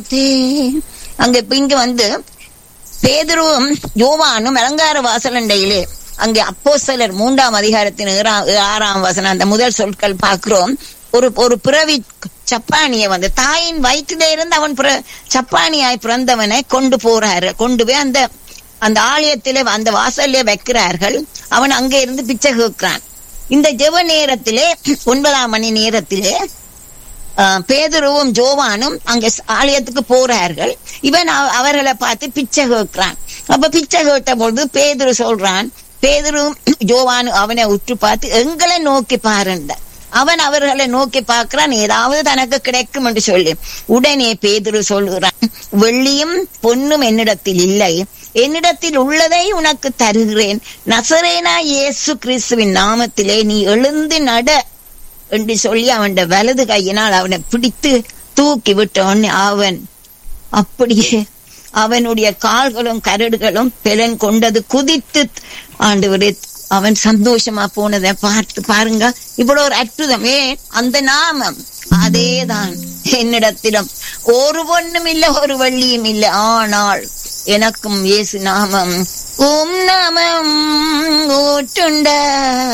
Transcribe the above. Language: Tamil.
அங்க இப்ப இங்க வந்து பேதுருவும் யோவானும் அலங்கார வாசலண்டையிலே அங்கே அப்போஸ்தலர் மூன்றாம் அதிகாரத்தின் ஏறா- ஆறாம் வசனம் அந்த முதல் சொற்கள் பார்க்கிறோம் ஒரு ஒரு பிறவி சப்பானிய வந்து தாயின் வயிற்றிலே இருந்து அவன் பிற- சப்பானியாய் பிறந்தவனை கொண்டு போறாரு கொண்டு போய் அந்த அந்த ஆலயத்திலே அந்த வாசல்ல வைக்கிறார்கள் அவன் அங்கே இருந்து பிச்சை கேட்கிறான் இந்த ஜெப நேரத்திலே ஒன்பதாம் மணி நேரத்திலே ஆஹ், பேதுருவும் ஜோவானும் அங்க ஸ்- ஆலயத்துக்கு போறார்கள் இவன் அவ- அவர்களை பார்த்து பிச்சை கேட்கிறான் அப்ப பிச்சை கேட்ட பொழுது பேதுரு சொல்றான் பேதுரும் ஜோவானும் அவனை உற்று பார்த்து எங்களை நோக்கி பாருண்ட அவன் அவர்களை நோக்கி பார்க்கிறான் ஏதாவது தனக்கு கிடைக்கும் என்று சொல்லி உடனே பேதுரு சொல்கிறான் வெள்ளியும் பொன்னும் என்னிடத்தில் இல்லை என்னிடத்தில் உள்ளதை உனக்கு தருகிறேன் நசரேனா இயேசு கிறிஸ்துவின் நாமத்திலே நீ எழுந்து நட என்று சொல்லி அவன் வலது கையினால் அவனை பிடித்து தூக்கி விட்டவன் அவன் அப்படியே அவனுடைய கால்களும் கரடுகளும் பெலன் கொண்டது குதித்து ஆண்டவரே அவன் சந்தோஷமா போனதை பார்த்து பாருங்க இவ்வளவு ஒரு அற்புதம் ஏன் அந்த நாமம் அதேதான் என்னிடத்திலும் ஒரு பொண்ணும் இல்ல ஒரு வள்ளியும் இல்ல ஆனால் எனக்கும் இயேசு நாமம் உம் நாமம் ஊற்றுண்ட